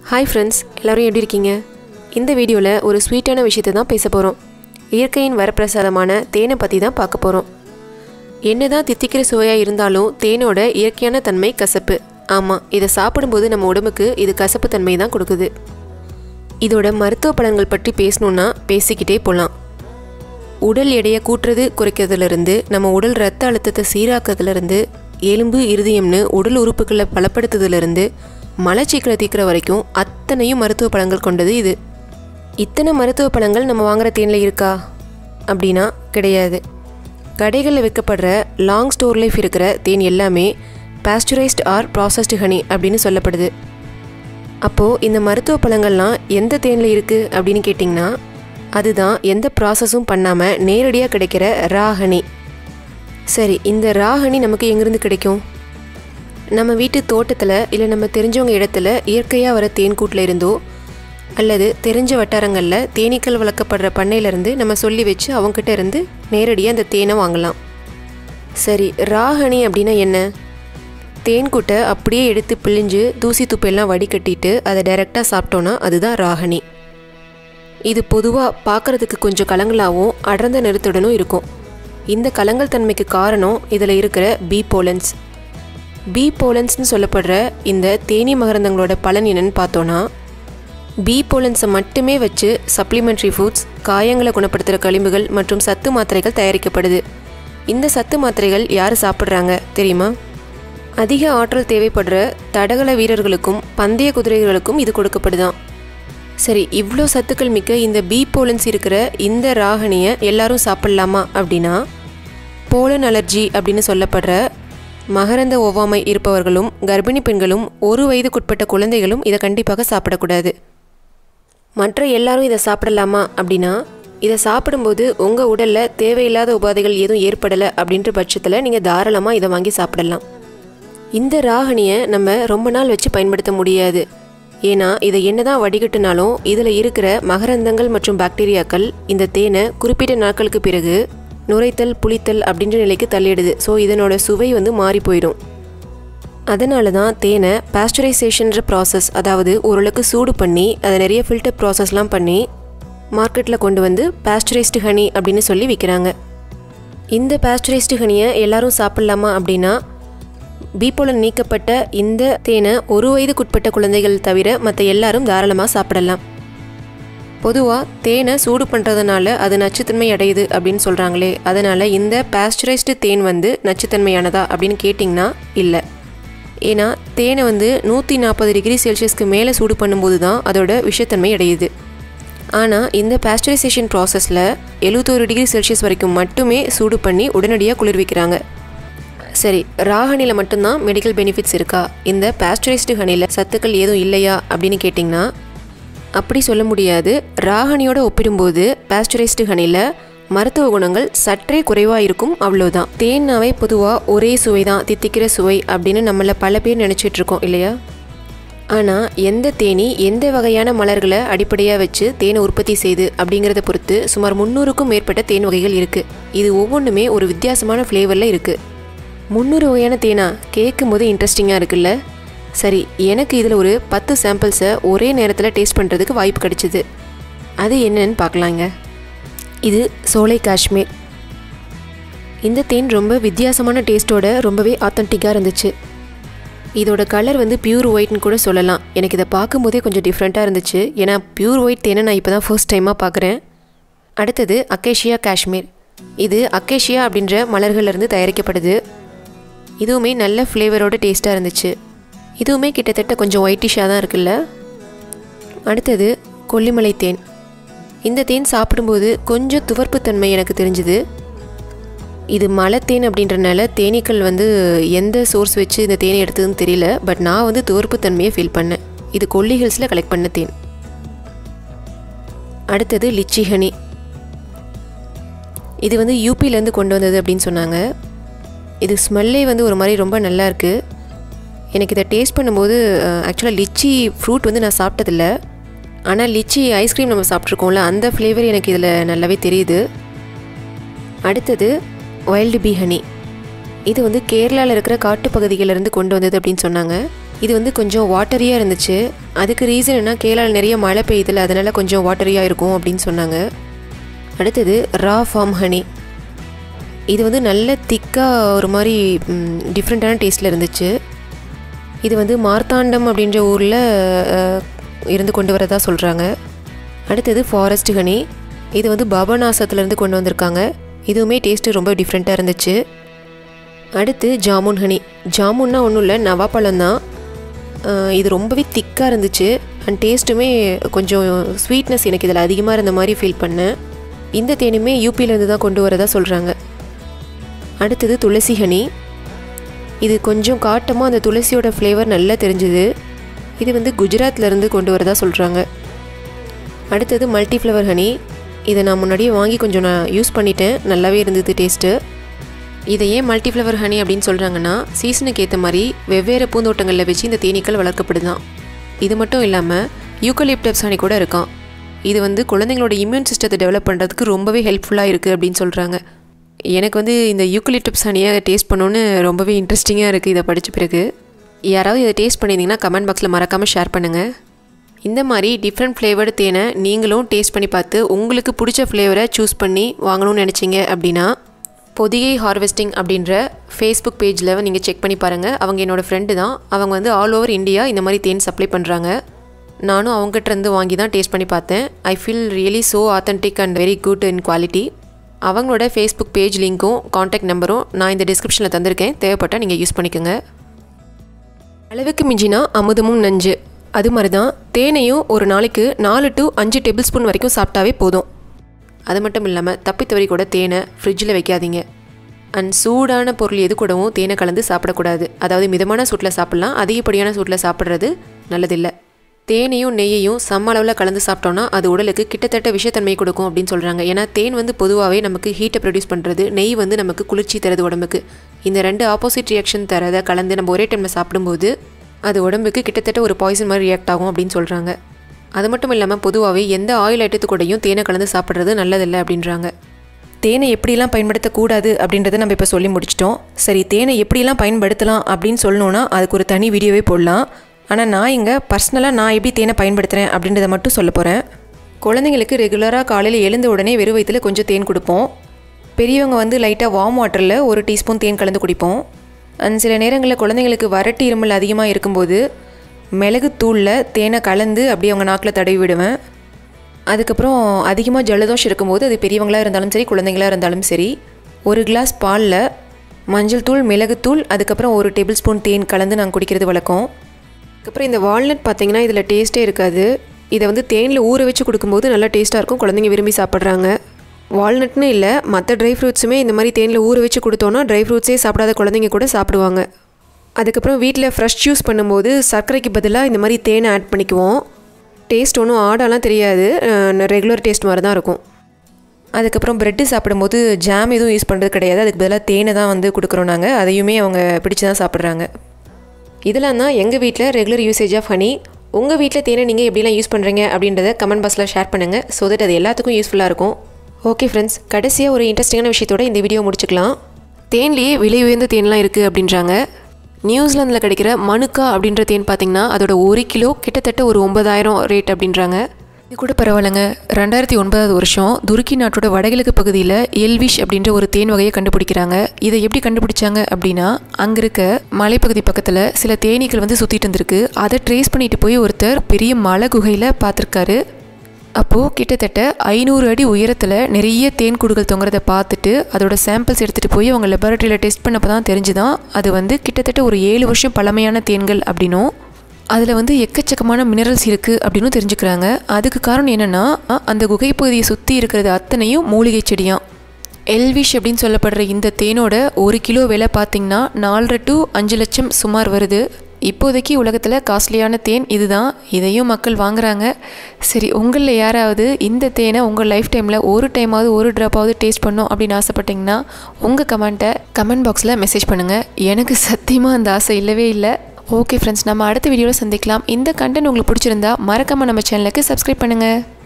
hi friends எல்லோரும் எப்படி இருக்கீங்க இந்த வீடியோவில் ஒரு ஸ்வீட்டான விஷயத்தை தான் பேச போகிறோம் இயற்கையின் வரப்பிரசாதமான தேனை பற்றி தான் பார்க்க போகிறோம் என்னதான் தித்திக்கிற சுவையாக இருந்தாலும் தேனோட இயற்கையான தன்மை கசப்பு ஆமாம் இதை சாப்பிடும்போது நம்ம உடம்புக்கு இது கசப்பு தன்மை தான் கொடுக்குது இதோட மருத்துவ பலன்கள் பற்றி பேசணுன்னா பேசிக்கிட்டே போகலாம் உடல் எடையை கூட்டுறது குறைக்கிறதுலேருந்து நம்ம உடல் ரத்த அழுத்தத்தை சீராக்கிறதுலேருந்து எலும்பு இருதயம்னு உடல் உறுப்புகளை பலப்படுத்துறதுலேருந்து மலச்சிக்கலை தீர்க்கிற வரைக்கும் அத்தனையும் மருத்துவ பலன்கள் கொண்டது இது இத்தனை மருத்துவ பலன்கள் நம்ம வாங்குற தேனில் இருக்கா அப்படின்னா கிடையாது கடைகளில் விற்கப்படுற லாங் ஸ்டோர் லைஃப் இருக்கிற தேன் எல்லாமே பாஸ்டுரைஸ்ட் ஆர் ப்ராசஸ்டு ஹனி அப்படின்னு சொல்லப்படுது அப்போது இந்த மருத்துவ பழங்கள்லாம் எந்த தேனில் இருக்குது அப்படின்னு கேட்டிங்கன்னா அதுதான் எந்த ப்ராசஸும் பண்ணாமல் நேரடியாக கிடைக்கிற ராகனி சரி இந்த ராகனி நமக்கு எங்கேருந்து கிடைக்கும் நம்ம வீட்டு தோட்டத்தில் இல்லை நம்ம தெரிஞ்சவங்க இடத்துல இயற்கையாக வர தேன்கூட்டில் இருந்தோ அல்லது தெரிஞ்ச வட்டாரங்களில் தேனீக்கள் வளர்க்கப்படுற பண்ணையிலேருந்து நம்ம சொல்லி வச்சு அவங்ககிட்ட இருந்து நேரடியாக அந்த தேனை வாங்கலாம் சரி ராகனி அப்படின்னா என்ன தேன்கூட்டை அப்படியே எடுத்து பிழிஞ்சு தூசி துப்பெல்லாம் வடிகட்டிட்டு அதை டைரெக்டாக சாப்பிட்டோன்னா அதுதான் ராகனி இது பொதுவாக பார்க்குறதுக்கு கொஞ்சம் கலங்களாகவும் அடர்ந்த நிறத்துடனும் இருக்கும் இந்த கலங்கல் தன்மைக்கு காரணம் இதில் இருக்கிற பி போலன்ஸ் பி போலன்ஸ்னு சொல்லப்படுற இந்த தேனி மகரந்தங்களோட பலன் என்னன்னு பார்த்தோன்னா பி போலன்ஸை மட்டுமே வச்சு சப்ளிமெண்ட்ரி ஃபுட்ஸ் காயங்களை குணப்படுத்துகிற களிம்புகள் மற்றும் சத்து மாத்திரைகள் தயாரிக்கப்படுது இந்த சத்து மாத்திரைகள் யார் சாப்பிட்றாங்க தெரியுமா அதிக ஆற்றல் தேவைப்படுற தடகள வீரர்களுக்கும் பந்தய குதிரைகளுக்கும் இது கொடுக்கப்படுதான் சரி இவ்வளோ சத்துக்கள் மிக்க இந்த பி போலன்ஸ் இருக்கிற இந்த ராகனியை எல்லாரும் சாப்பிட்லாமா அப்படின்னா போலன் அலர்ஜி அப்படின்னு சொல்லப்படுற மகரந்த ஒவ்வாமை இருப்பவர்களும் கர்ப்பிணி பெண்களும் ஒரு வயதுக்குட்பட்ட குழந்தைகளும் இதை கண்டிப்பாக சாப்பிடக்கூடாது மற்ற எல்லாரும் இதை சாப்பிடலாமா அப்படின்னா இதை சாப்பிடும்போது உங்கள் உடலில் தேவையில்லாத உபாதைகள் எதுவும் ஏற்படலை அப்படின்ற பட்சத்தில் நீங்கள் தாராளமாக இதை வாங்கி சாப்பிடலாம் இந்த ராகனியை நம்ம ரொம்ப நாள் வச்சு பயன்படுத்த முடியாது ஏன்னா இதை என்னதான் வடிகட்டினாலும் இதில் இருக்கிற மகரந்தங்கள் மற்றும் பாக்டீரியாக்கள் இந்த தேனை குறிப்பிட்ட நாட்களுக்கு பிறகு நுரைத்தல் புளித்தல் அப்படின்ற நிலைக்கு தள்ளிடுது ஸோ இதனோட சுவை வந்து மாறி போயிடும் அதனால தான் தேனை பாஸ்டரைசேஷன்ற ப்ராசஸ் அதாவது ஓரளவுக்கு சூடு பண்ணி அதை நிறைய ஃபில்டர் ப்ராசஸ்லாம் பண்ணி மார்க்கெட்டில் கொண்டு வந்து பாஸ்டரைஸ்டு ஹனி அப்படின்னு சொல்லி விற்கிறாங்க இந்த பாஸ்டரைஸ்டு ஹனியை எல்லாரும் சாப்பிட்லாமா அப்படின்னா பீப்போலன் நீக்கப்பட்ட இந்த தேனை ஒரு வயதுக்குட்பட்ட குழந்தைகள் தவிர மற்ற எல்லாரும் தாராளமாக சாப்பிடலாம் பொதுவாக தேனை சூடு பண்ணுறதுனால அது நச்சுத்தன்மை அடையுது அப்படின்னு சொல்கிறாங்களே அதனால் இந்த பாஸ்டரைஸ்டு தேன் வந்து நச்சுத்தன்மையானதா அப்படின்னு கேட்டிங்கன்னா இல்லை ஏன்னா தேனை வந்து நூற்றி நாற்பது டிகிரி செல்சியஸ்க்கு மேலே சூடு பண்ணும்போது தான் அதோட விஷத்தன்மை அடையுது ஆனால் இந்த பாஸ்டரைசேஷன் ப்ராசஸில் எழுபத்தோரு டிகிரி செல்சியஸ் வரைக்கும் மட்டுமே சூடு பண்ணி உடனடியாக குளிர்விக்கிறாங்க சரி ராகனியில் மட்டும்தான் மெடிக்கல் பெனிஃபிட்ஸ் இருக்கா இந்த பாஸ்டரைஸ்டு ஹனியில் சத்துக்கள் எதுவும் இல்லையா அப்படின்னு கேட்டிங்கன்னா அப்படி சொல்ல முடியாது ராகனியோட ஒப்பிடும்போது பாஸ்டரைஸ்டு ஹனியில் மருத்துவ குணங்கள் சற்றே குறைவாக இருக்கும் அவ்வளோதான் தேன்னாவே பொதுவாக ஒரே சுவை தான் தித்திக்கிற சுவை அப்படின்னு நம்மள பல பேர் நினச்சிட்டு இருக்கோம் இல்லையா ஆனால் எந்த தேனி எந்த வகையான மலர்களை அடிப்படையாக வச்சு தேனை உற்பத்தி செய்து அப்படிங்கிறத பொறுத்து சுமார் முந்நூறுக்கும் மேற்பட்ட தேன் வகைகள் இருக்குது இது ஒவ்வொன்றுமே ஒரு வித்தியாசமான ஃப்ளேவரில் இருக்குது முந்நூறு வகையான தேனா கேட்கும் போது இன்ட்ரெஸ்டிங்காக இருக்குல்ல சரி எனக்கு இதில் ஒரு பத்து சாம்பிள்ஸை ஒரே நேரத்தில் டேஸ்ட் பண்ணுறதுக்கு வாய்ப்பு கிடைச்சிது அது என்னன்னு பார்க்கலாங்க இது சோலை காஷ்மீர் இந்த தேன் ரொம்ப வித்தியாசமான டேஸ்ட்டோட ரொம்பவே ஆத்தன்டிக்காக இருந்துச்சு இதோட கலர் வந்து பியூர் ஒயிட்னு கூட சொல்லலாம் எனக்கு இதை பார்க்கும்போதே கொஞ்சம் டிஃப்ரெண்ட்டாக இருந்துச்சு ஏன்னா பியூர் ஒயிட் தேனை நான் இப்போ தான் ஃபர்ஸ்ட் டைமாக பார்க்குறேன் அடுத்தது அக்கேஷியா காஷ்மீர் இது அக்கேஷியா அப்படின்ற மலர்கள்லேருந்து தயாரிக்கப்படுது இதுவுமே நல்ல ஃப்ளேவரோட டேஸ்ட்டாக இருந்துச்சு இதுவுமே கிட்டத்தட்ட கொஞ்சம் ஒயிட்டிஷாக தான் இருக்குல்ல அடுத்தது கொல்லிமலை தேன் இந்த தேன் சாப்பிடும்போது கொஞ்சம் துவர்ப்புத்தன்மை எனக்கு தெரிஞ்சுது இது மலை தேன் அப்படின்றனால தேனீக்கள் வந்து எந்த சோர்ஸ் வச்சு இந்த தேனை எடுத்ததுன்னு தெரியல பட் நான் வந்து துவர்ப்புத்தன்மையை ஃபீல் பண்ணேன் இது கொல்லி ஹில்ஸில் கலெக்ட் பண்ண தேன் அடுத்தது லிச்சி ஹனி இது வந்து யூபிலேருந்து கொண்டு வந்தது அப்படின்னு சொன்னாங்க இது ஸ்மெல்லே வந்து ஒரு மாதிரி ரொம்ப நல்லா இருக்குது எனக்கு இதை டேஸ்ட் பண்ணும்போது ஆக்சுவலாக லிச்சி ஃப்ரூட் வந்து நான் சாப்பிட்டதில்ல ஆனால் லிச்சி ஐஸ்கிரீம் நம்ம சாப்பிட்ருக்கோம்ல அந்த ஃப்ளேவர் எனக்கு இதில் நல்லாவே தெரியுது அடுத்தது வைல்டு பீ ஹனி இது வந்து கேரளாவில் இருக்கிற காட்டுப்பகுதிகளிலிருந்து கொண்டு வந்தது அப்படின்னு சொன்னாங்க இது வந்து கொஞ்சம் வாட்டரியாக இருந்துச்சு அதுக்கு ரீசன் என்ன கேரளாவில் நிறைய மழை பெய்யுதுல அதனால் கொஞ்சம் வாட்டரியாக இருக்கும் அப்படின்னு சொன்னாங்க அடுத்தது ரா ஃபார்ம் ஹனி இது வந்து நல்ல திக்காக ஒரு மாதிரி டிஃப்ரெண்ட்டான டேஸ்ட்டில் இருந்துச்சு இது வந்து மார்த்தாண்டம் அப்படின்ற ஊரில் இருந்து கொண்டு வரதா சொல்கிறாங்க அடுத்தது ஃபாரஸ்ட் ஹனி இது வந்து பாபநாசத்துலேருந்து கொண்டு வந்திருக்காங்க இதுவுமே டேஸ்ட்டு ரொம்ப டிஃப்ரெண்ட்டாக இருந்துச்சு அடுத்து ஜாமுன் ஹனி ஜாமுன்னா ஒன்றும் இல்லை நவாப்பழம் தான் இது ரொம்பவே திக்காக இருந்துச்சு அண்ட் டேஸ்ட்டுமே கொஞ்சம் ஸ்வீட்னஸ் எனக்கு இதில் அதிகமாக இருந்த மாதிரி ஃபீல் பண்ணேன் இந்த தேனுமே யூபியிலேருந்து தான் கொண்டு வரதா சொல்கிறாங்க அடுத்தது துளசி ஹனி இது கொஞ்சம் காட்டமாக அந்த துளசியோட ஃப்ளேவர் நல்லா தெரிஞ்சுது இது வந்து குஜராத்லேருந்து கொண்டு வரதா சொல்கிறாங்க அடுத்தது மல்டி ஃப்ளவர் ஹனி இதை நான் முன்னாடியே வாங்கி கொஞ்சம் நான் யூஸ் பண்ணிட்டேன் நல்லாவே இருந்தது டேஸ்ட்டு இதை ஏன் மல்டி ஃப்ளவர் ஹனி அப்படின்னு சொல்கிறாங்கன்னா சீசனுக்கு ஏற்ற மாதிரி வெவ்வேறு பூந்தோட்டங்களில் வச்சு இந்த தேனீக்கள் வளர்க்கப்படுதான் இது மட்டும் இல்லாமல் யூக்கலிப்டப்ஸ் ஹனி கூட இருக்கான் இது வந்து குழந்தைங்களோட இம்யூன் சிஸ்டத்தை டெவலப் பண்ணுறதுக்கு ரொம்பவே ஹெல்ப்ஃபுல்லாக இருக்குது அப்படின்னு சொல்கிறாங்க எனக்கு வந்து இந்த யூக்கலிப்டப்ஸ் ஹனியை டேஸ்ட் பண்ணணுன்னு ரொம்பவே இன்ட்ரெஸ்டிங்காக இருக்குது இதை படித்த பிறகு யாராவது இதை டேஸ்ட் பண்ணியிருந்தீங்கன்னா கமெண்ட் பாக்ஸில் மறக்காமல் ஷேர் பண்ணுங்கள் இந்த மாதிரி டிஃப்ரெண்ட் ஃப்ளேவர்டு தேனை நீங்களும் டேஸ்ட் பண்ணி பார்த்து உங்களுக்கு பிடிச்ச ஃப்ளேவரை சூஸ் பண்ணி வாங்கணும்னு நினச்சிங்க அப்படின்னா பொதிகை ஹார்வெஸ்டிங் அப்படின்ற ஃபேஸ்புக் பேஜில் நீங்கள் செக் பண்ணி பாருங்கள் அவங்க என்னோடய ஃப்ரெண்டு தான் அவங்க வந்து ஆல் ஓவர் இந்தியா இந்த மாதிரி தேன் சப்ளை பண்ணுறாங்க நானும் அவங்ககிட்டருந்து வாங்கி தான் டேஸ்ட் பண்ணி பார்த்தேன் I feel really so authentic and very good in quality அவங்களோட ஃபேஸ்புக் பேஜ் லிங்க்கும் காண்டாக்ட் நம்பரும் நான் இந்த டிஸ்கிரிப்ஷனில் தந்திருக்கேன் தேவைப்பட்டால் நீங்கள் யூஸ் பண்ணிக்கோங்க அளவுக்கு மிஞ்சினா அமுதமும் நஞ்சு அது மாதிரி தான் தேனையும் ஒரு நாளைக்கு நாலு டு அஞ்சு டேபிள் ஸ்பூன் வரைக்கும் சாப்பிட்டாவே போதும் அது மட்டும் இல்லாமல் தப்பித்தவரி கூட தேனை ஃப்ரிட்ஜில் வைக்காதீங்க அண்ட் சூடான பொருள் எது கூடவும் தேனை கலந்து சாப்பிடக்கூடாது அதாவது மிதமான சூட்டில் சாப்பிட்லாம் அதிகப்படியான சூட்டில் சாப்பிட்றது நல்லதில்லை தேனையும் நெய்யையும் சம அளவில் கலந்து சாப்பிட்டோன்னா அது உடலுக்கு கிட்டத்தட்ட விஷத்தன்மை கொடுக்கும் அப்படின்னு சொல்கிறாங்க ஏன்னா தேன் வந்து பொதுவாகவே நமக்கு ஹீட்டை ப்ரொடியூஸ் பண்ணுறது நெய் வந்து நமக்கு குளிர்ச்சி தருது உடம்புக்கு இந்த ரெண்டு ஆப்போசிட் ரியாக்ஷன் தரதை கலந்து நம்ம ஒரே டைமில் சாப்பிடும்போது அது உடம்புக்கு கிட்டத்தட்ட ஒரு பாய்சன் மாதிரி ரியாக்ட் ஆகும் அப்படின்னு சொல்கிறாங்க அது மட்டும் இல்லாமல் பொதுவாகவே எந்த ஆயில் ஐட்டத்து கூடயும் தேனை கலந்து சாப்பிட்றது நல்லதில்லை அப்படின்றாங்க தேனை எப்படிலாம் பயன்படுத்தக்கூடாது அப்படின்றத நம்ம இப்போ சொல்லி முடிச்சிட்டோம் சரி தேனை எப்படிலாம் பயன்படுத்தலாம் அப்படின்னு சொல்லணுன்னா அதுக்கு ஒரு தனி வீடியோவே போடலாம் ஆனால் நான் இங்கே பர்சனலாக நான் எப்படி தேனை பயன்படுத்துகிறேன் அப்படின்றத மட்டும் சொல்ல போகிறேன் குழந்தைங்களுக்கு ரெகுலராக காலையில் எழுந்த உடனே வெறும் வயிற்றில் கொஞ்சம் தேன் கொடுப்போம் பெரியவங்க வந்து லைட்டாக வார்ம் வாட்டரில் ஒரு டீஸ்பூன் தேன் கலந்து குடிப்போம் அண்ட் சில நேரங்களில் குழந்தைங்களுக்கு வறட்டு இருமல் அதிகமாக இருக்கும்போது மிளகு தூளில் தேனை கலந்து அப்படியே அவங்க நாக்கில் தடவி விடுவேன் அதுக்கப்புறம் அதிகமாக ஜலதோஷம் இருக்கும்போது அது பெரியவங்களாக இருந்தாலும் சரி குழந்தைங்களாக இருந்தாலும் சரி ஒரு கிளாஸ் பாலில் மஞ்சள் தூள் மிளகுத்தூள் அதுக்கப்புறம் ஒரு டேபிள் ஸ்பூன் தேன் கலந்து நாங்கள் குடிக்கிறது வழக்கம் அதுக்கப்புறம் இந்த வால்நட் பார்த்தீங்கன்னா இதில் டேஸ்ட்டே இருக்காது இதை வந்து தேனில் ஊற வச்சு கொடுக்கும்போது நல்லா டேஸ்ட்டாக இருக்கும் குழந்தைங்க விரும்பி சாப்பிட்றாங்க வால்நட்னு இல்லை மற்ற ட்ரை ஃப்ரூட்ஸுமே இந்த மாதிரி தேனில் ஊற வச்சு கொடுத்தோன்னா ட்ரை ஃப்ரூட்ஸே சாப்பிடாத குழந்தைங்க கூட சாப்பிடுவாங்க அதுக்கப்புறம் வீட்டில் ஃப்ரெஷ் ஜூஸ் பண்ணும்போது சர்க்கரைக்கு பதிலாக இந்த மாதிரி தேனை ஆட் பண்ணிக்குவோம் டேஸ்ட் ஒன்றும் ஆடாலாம் தெரியாது ரெகுலர் டேஸ்ட் மாதிரி தான் இருக்கும் அதுக்கப்புறம் ப்ரெட்டு சாப்பிடும்போது ஜாம் எதுவும் யூஸ் பண்ணுறது கிடையாது அதுக்கு பதிலாக தேனை தான் வந்து கொடுக்குறோம் நாங்கள் அதையுமே அவங்க பிடிச்சி தான் சாப்பிட்றாங்க இதெல்லாம் தான் எங்கள் வீட்டில் ரெகுலர் யூசேஜ் ஆஃப் ஹனி உங்கள் வீட்டில் தேனை நீங்கள் எப்படிலாம் யூஸ் பண்ணுறீங்க அப்படின்றத கமெண்ட் பாக்ஸில் ஷேர் பண்ணுங்கள் ஸோ தட் அது எல்லாத்துக்கும் யூஸ்ஃபுல்லாக இருக்கும் ஓகே ஃப்ரெண்ட்ஸ் கடைசியாக ஒரு இன்ட்ரெஸ்டிங்கான விஷயத்தோட இந்த வீடியோ முடிச்சுக்கலாம் தேன்லேயே விலை உயர்ந்த தேன்லாம் இருக்குது அப்படின்றாங்க நியூசிலாந்தில் கிடைக்கிற மணுக்கா அப்படின்ற தேன் பார்த்தீங்கன்னா அதோட ஒரு கிலோ கிட்டத்தட்ட ஒரு ஒன்பதாயிரம் ரேட் அப்படின்றாங்க இது கூட பரவாயில்லைங்க ரெண்டாயிரத்தி ஒன்பதாவது வருஷம் துருக்கி நாட்டோட வடகிழக்கு பகுதியில் எல்விஷ் அப்படின்ற ஒரு தேன் வகையை கண்டுபிடிக்கிறாங்க இதை எப்படி கண்டுபிடிச்சாங்க அப்படின்னா அங்கே இருக்க மலைப்பகுதி பக்கத்தில் சில தேனீக்கள் வந்து சுற்றிட்டு இருந்திருக்கு அதை ட்ரேஸ் பண்ணிட்டு போய் ஒருத்தர் பெரிய மலை குகையில் பார்த்துருக்காரு அப்போது கிட்டத்தட்ட ஐநூறு அடி உயரத்தில் நிறைய தேன் கூடுகள் தொங்குறத பார்த்துட்டு அதோட சாம்பிள்ஸ் எடுத்துகிட்டு போய் அவங்க லெபார்ட்டரியில் டெஸ்ட் பண்ணப்போ தான் தெரிஞ்சுதான் அது வந்து கிட்டத்தட்ட ஒரு ஏழு வருஷம் பழமையான தேன்கள் அப்படின்னும் அதில் வந்து எக்கச்சக்கமான மினரல்ஸ் இருக்குது அப்படின்னு தெரிஞ்சுக்கிறாங்க அதுக்கு காரணம் என்னென்னா அந்த குகை பகுதியை சுற்றி இருக்கிறது அத்தனையும் மூலிகை செடியாம் எல்விஷ் அப்படின்னு சொல்லப்படுற இந்த தேனோட ஒரு கிலோ விலை பார்த்திங்கன்னா நாலரை டு அஞ்சு லட்சம் சுமார் வருது இப்போதைக்கு உலகத்தில் காஸ்ட்லியான தேன் இதுதான் இதையும் மக்கள் வாங்குறாங்க சரி உங்களில் யாராவது இந்த தேனை உங்கள் லைஃப் டைமில் ஒரு டைமாவது ஒரு ட்ராப்பாவது டேஸ்ட் பண்ணோம் அப்படின்னு ஆசைப்பட்டீங்கன்னா உங்கள் கமெண்ட்டை கமெண்ட் பாக்ஸில் மெசேஜ் பண்ணுங்கள் எனக்கு சத்தியமாக அந்த ஆசை இல்லவே இல்லை ஓகே ஃப்ரெண்ட்ஸ் நம்ம அடுத்த வீடியோவில் சந்திக்கலாம் இந்த கண்டென்ட் உங்களுக்கு பிடிச்சிருந்தா மறக்காமல் நம்ம சேனலுக்கு சப்ஸ்கிரைப் பண்ணுங்கள்